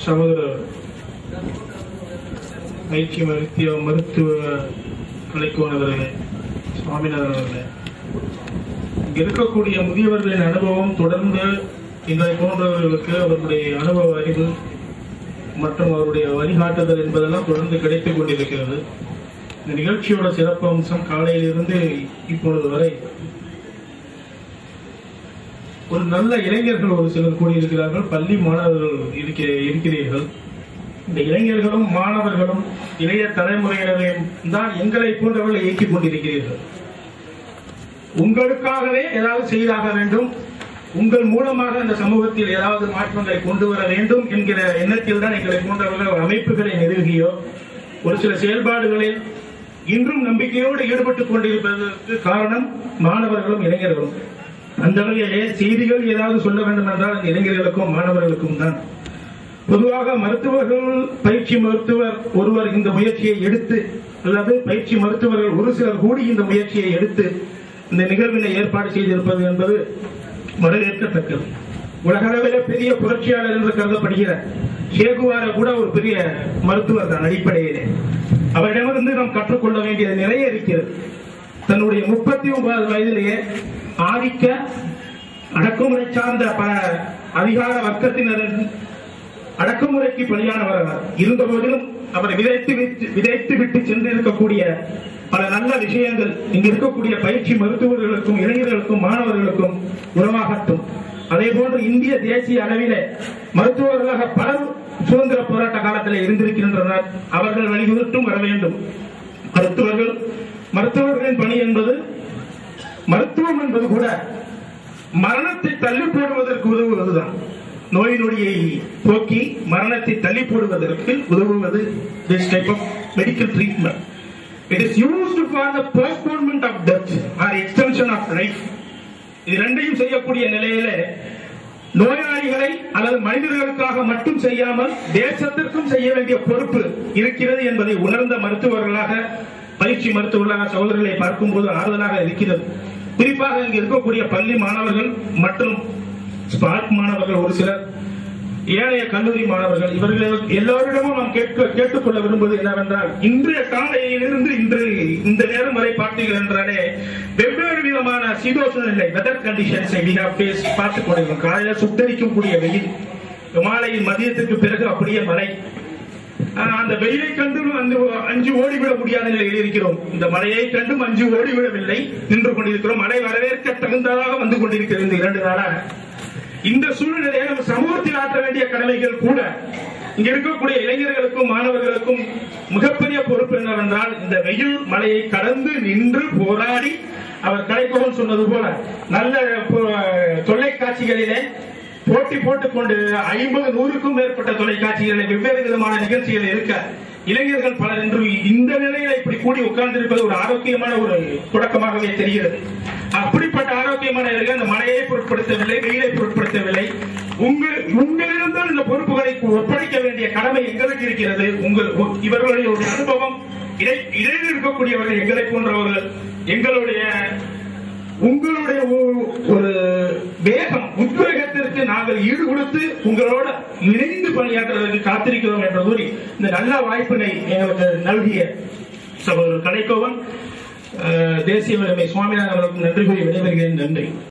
சகோதரர் பயிற்சி மருத்துவ மருத்துவ கலைக்கோன் அவர்களே சுவாமிநாதன் அவர்களே இங்க இருக்கக்கூடிய முதியவர்களின் அனுபவம் தொடர்ந்து இன்றைய போன்றவர்களுக்கு அவர்களுடைய அனுபவ அறிவு மற்றும் அவருடைய வழிகாட்டுதல் என்பதெல்லாம் தொடர்ந்து கிடைத்துக் கொண்டிருக்கிறது இந்த நிகழ்ச்சியோட சிறப்பு அம்சம் காலையிலிருந்து இப்பொழுது வரை ஒரு நல்ல இளைஞர்கள் ஒரு சிலர் கூடியிருக்கிறார்கள் பள்ளி மாணவர்கள் இருக்க இருக்கிறீர்கள் இந்த இளைஞர்களும் மாணவர்களும் இளைய தலைமுறையினரையும் தான் எங்களை போன்றவர்களை இயக்கிக் கொண்டிருக்கிறீர்கள் உங்களுக்காகவே ஏதாவது செய்தாக வேண்டும் உங்கள் மூலமாக அந்த சமூகத்தில் ஏதாவது மாற்றங்களை கொண்டு வர வேண்டும் என்கிற எண்ணத்தில் தான் எங்களை போன்றவர்கள் ஒரு அமைப்புகளை நிறுவியோ ஒரு சில செயல்பாடுகளில் இன்றும் நம்பிக்கையோடு ஈடுபட்டுக் கொண்டிருப்பதற்கு காரணம் மாணவர்களும் இளைஞர்களும் அந்த வகையிலே செய்திகள் ஏதாவது சொல்ல வேண்டும் என்றால் அந்த இளைஞர்களுக்கும் மாணவர்களுக்கும் தான் பொதுவாக மருத்துவர்கள் பயிற்சி மருத்துவர் ஒருவர் இந்த முயற்சியை எடுத்து அல்லது பயிற்சி மருத்துவர்கள் ஒரு சிலர் கூடி இந்த முயற்சியை எடுத்து இந்த நிகழ்வினை ஏற்பாடு செய்திருப்பது என்பது வரவேற்கத்தக்கது உலகளவிலே பெரிய புரட்சியாளர் என்று கருதப்படுகிற சேகுவார கூட ஒரு பெரிய மருத்துவர் தான் அடிப்படையிலே அவரிடமிருந்து நாம் கற்றுக்கொள்ள வேண்டியது நிறைய இருக்கிறது தன்னுடைய முப்பத்தி ஒன்பது வயதிலேயே ஆதிக்க அடக்குமுறை சார்ந்த பல அதிகார வர்க்கத்தினர் அடக்குமுறைக்கு பலியானவர் அவர் இருந்த போதிலும் அவர் விதைத்து விட்டு விதைத்து விட்டு சென்றிருக்கக்கூடிய பல நல்ல விஷயங்கள் இங்க இருக்கக்கூடிய பயிற்சி மருத்துவர்களுக்கும் இளைஞர்களுக்கும் மாணவர்களுக்கும் உணவாகட்டும் அதே போன்று இந்திய தேசிய அளவிலே மருத்துவர்களாக பலர் சுதந்திர போராட்ட காலத்தில் இருந்திருக்கின்றனர் அவர்கள் வழிவகுத்தும் வர வேண்டும் மருத்துவர்கள் மருத்துவர்களின் பணி என்பது மருத்துவம் என்பது கூட மரணத்தை தள்ளி போடுவதற்கு உதவுவதுதான் நோய் நொடியை போக்கி மரணத்தை தள்ளி போடுவதற்கு உதவுவது this type of medical treatment it is used for the postponement of death or extension of life இது ரெண்டையும் செய்யக்கூடிய நிலையில நோயாளிகளை அல்லது மனிதர்களுக்காக மட்டும் செய்யாமல் தேசத்திற்கும் செய்ய வேண்டிய பொறுப்பு இருக்கிறது என்பதை உணர்ந்த மருத்துவர்களாக பயிற்சி மருத்துவர்களாக சகோதரர்களை பார்க்கும்போது ஆறுதலாக இருக்கிறது குறிப்பாக இங்கு இருக்கக்கூடிய பள்ளி மாணவர்கள் மற்றும் ஸ்பார்க் மாணவர்கள் ஒரு சிலர் ஏனைய கல்லூரி மாணவர்கள் இவர்கள் எல்லோரிடமும் நாம் கேட்க கேட்டுக்கொள்ள விரும்புவது என்னவென்றால் இன்றைய காலையிலிருந்து இன்று இந்த நேரம் வரை பார்த்தீர்கள் என்றாலே வெவ்வேறு விதமான சீதோஷண நிலை வெதர் கண்டிஷன்ஸை we have faced பார்த்துக் கொண்டிருக்கிறோம் காலையில சுட்டரிக்கக்கூடிய வெயில் மாலையில் மதியத்துக்கு பிறகு அப்படியே மழை ஆஹ் அந்த வெயிலை கண்டும் அந்த அஞ்சு ஓடிவிட முடியாத நிலையில் இருக்கிறோம் இந்த மழையை கண்டும் அஞ்சு ஓடிவிடவில்லை நின்று கொண்டிருக்கிறோம் மழை வரவேற்க தகுந்ததாக வந்து கொண்டிருக்கிறது இந்த இரண்டு நாளாக இந்த சூழ்நிலையை நம்ம சமூகத்தில் ஆற்ற வேண்டிய கடமைகள் கூட இங்க இருக்கக்கூடிய இளைஞர்களுக்கும் மாணவர்களுக்கும் மிகப்பெரிய பொறுப்பு என்னவென்றால் இந்த வெயில் மழையை கடந்து நின்று போராடி அவர் கலைக்கோவன் சொன்னது போல நல்ல பொ- தொலைக்காட்சிகளிலே போட்டி போட்டுக்கொண்டு ஐம்பது நூறுக்கும் மேற்பட்ட தொலைக்காட்சிகளில் வெவ்வேறு விதமான நிகழ்ச்சிகள் இருக்க இளைஞர்கள் பலர் இன்று இந்த நிலையில இப்படி கூடி உட்கார்ந்திருப்பது ஒரு ஆரோக்கியமான ஒரு தொடக்கமாகவே தெரிகிறது அப்படிப்பட்ட ஆரோக்கியமான இளைஞர்கள் அந்த மழையை பொருட்படுத்தவில்லை வெயிலை பொருட்படுத்தவில்லை உங்கள் உங்களிடம் தான் இந்த பொறுப்புகளை ஒப்படைக்க வேண்டிய கடமை எங்களுக்கு இருக்கிறது உங்கள் இவர்களுடைய ஒரு அனுபவம் இடை இடையில் இருக்கக்கூடியவர்கள் எங்களை போன்றவர்கள் எங்களுடைய உங்களுடைய ஒ- ஒரு வேகம் உத்வேகத்திற்கு நாங்கள் ஈடு கொடுத்து உங்களோட இணைந்து பணியாற்றுவதற்கு காத்திருக்கிறோம் என்ற கூறி இந்த நல்ல வாய்ப்பினை எங்களுக்கு நல்கிய சகோதரர் கலைக்கோவன் அஹ், தேசிய விலைமை சுவாமிநாதன் அவர்களுக்கு நன்றி கூறி விடைபெறுகிறேன் நன்றி